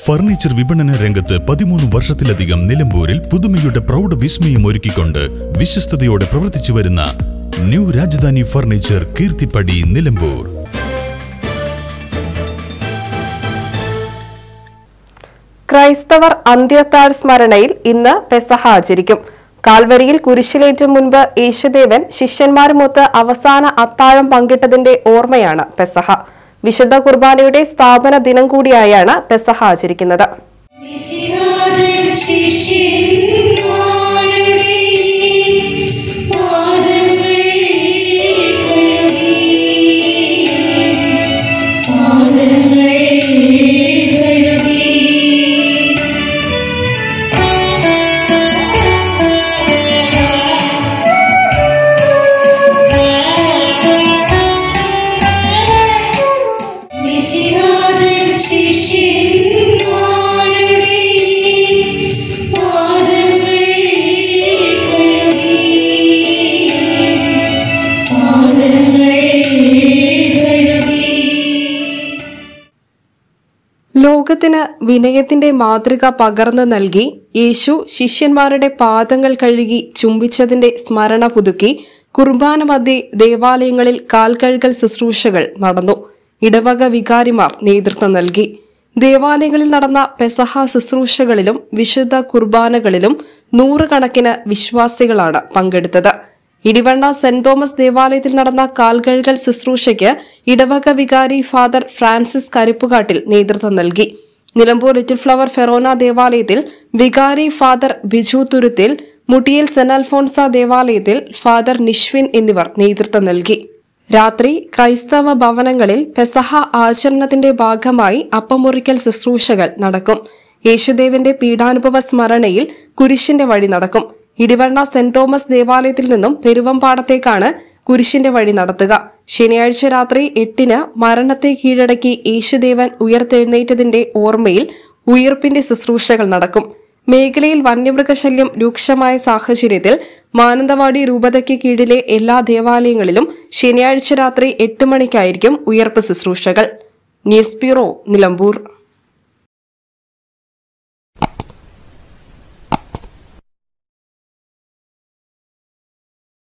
furniture വിപണന രംഗത്ത് പതിമൂന്ന് വർഷത്തിലധികം നിലമ്പൂരിൽ പുതുമയുടെ പ്രൗഢ വിസ്മയം ഒരുക്കിക്കൊണ്ട് വിശ്വസ്തയോടെ പ്രവർത്തിച്ചു വരുന്ന ന്യൂ രാജധാനി ഫർണിച്ചർ കീർത്തിപ്പടി നിലമ്പൂർ ക്രൈസ്തവർ അന്ത്യത്താഴ് സ്മരണയിൽ ഇന്ന് പെസഹ ആചരിക്കും കാൽവരിയിൽ കുരിശിലേറ്റും മുൻപ് യേശുദേവൻ ശിഷ്യന്മാരുമൊത്ത് അവസാന അത്താഴം പങ്കിട്ടതിന്റെ ഓർമ്മയാണ് പെസഹ വിശുദ്ധ കുർബാനയുടെ സ്ഥാപന ദിനം കൂടിയായാണ് പെസഹ ആചരിക്കുന്നത് വിശിഹാദൻ ശിഷ്യന്മാരുടെ പാദങ്ങൾ കഴുകി പാദങ്ങൾ കഴുകി വിശിഹാദൻ ശിഷ്യന്മാരുടെ പാദങ്ങൾ കഴുകി പാദങ്ങൾ കഴുകി ലോകത്തിന് വിനയത്തിന്റെ മാതൃക പകർന്നു നൽകി യേശു ശിഷ്യന്മാരുടെ പാദങ്ങൾ കഴുകി ചുംബിച്ചതിന്റെ സ്മരണ പുതുക്കി കുർബാന മധ്യേ ദേവാലയങ്ങളിൽ കാൽകഴുകൽ ശുശ്രൂഷകൾ നടന്നു ഇടവക വികാരിമാർ നേതൃത്വം നൽകി ദേവാലയങ്ങളിൽ നടന്ന പെസഹ ശുശ്രൂഷകളിലും വിശുദ്ധ കുർബാനകളിലും നൂറുകണക്കിന് വിശ്വാസികളാണ് പങ്കെടുത്തത് ഇടിവണ്ണ സെന്റ് തോമസ് ദേവാലയത്തിൽ നടന്ന കാൽകഴുകൽ ശുശ്രൂഷയ്ക്ക് ഇടവക വികാരി ഫാദർ ഫ്രാൻസിസ് കരിപ്പുകാട്ടിൽ നേതൃത്വം നൽകി നിലമ്പൂർ ലിറ്റിൽ ഫ്ലവർ ഫെറോന ദേവാലയത്തിൽ വികാരി ഫാദർ ബിജു തുരുത്തിൽ മുട്ടിയൽ സെന്റ് അൽഫോൺസ ദേവാലയത്തിൽ ഫാദർ നിഷ്വിൻ എന്നിവർ നേതൃത്വം നൽകി രാത്രി ക്രൈസ്തവ ഭവനങ്ങളിൽ പെസഹ ആചരണത്തിന്റെ ഭാഗമായി അപ്പമുറിക്കൽ ശുശ്രൂഷകൾ നടക്കും യേശുദേവന്റെ പീഡാനുഭവ സ്മരണയിൽ കുരിശിന്റെ വഴി നടക്കും ഇടിവണ്ണ സെന്റ് തോമസ് ദേവാലയത്തിൽ നിന്നും പെരുവമ്പാടത്തേക്കാണ് കുരിശിന്റെ വഴി നടത്തുക ശനിയാഴ്ച രാത്രി എട്ടിന് മരണത്തെ കീഴടക്കി യേശുദേവൻ ഉയർത്തെഴുന്നേറ്റതിന്റെ ഓർമ്മയിൽ ഉയർപ്പിന്റെ ശുശ്രൂഷകൾ നടക്കും മേഖലയിൽ വന്യമൃഗശല്യം രൂക്ഷമായ സാഹചര്യത്തിൽ മാനന്തവാടി രൂപതയ്ക്ക് കീഴിലെ എല്ലാ ദേവാലയങ്ങളിലും ശനിയാഴ്ച രാത്രി എട്ട് മണിക്കായിരിക്കും ഉയർപ്പ് ശുശ്രൂഷകൾ ന്യൂസ് ബ്യൂറോ നിലമ്പൂർ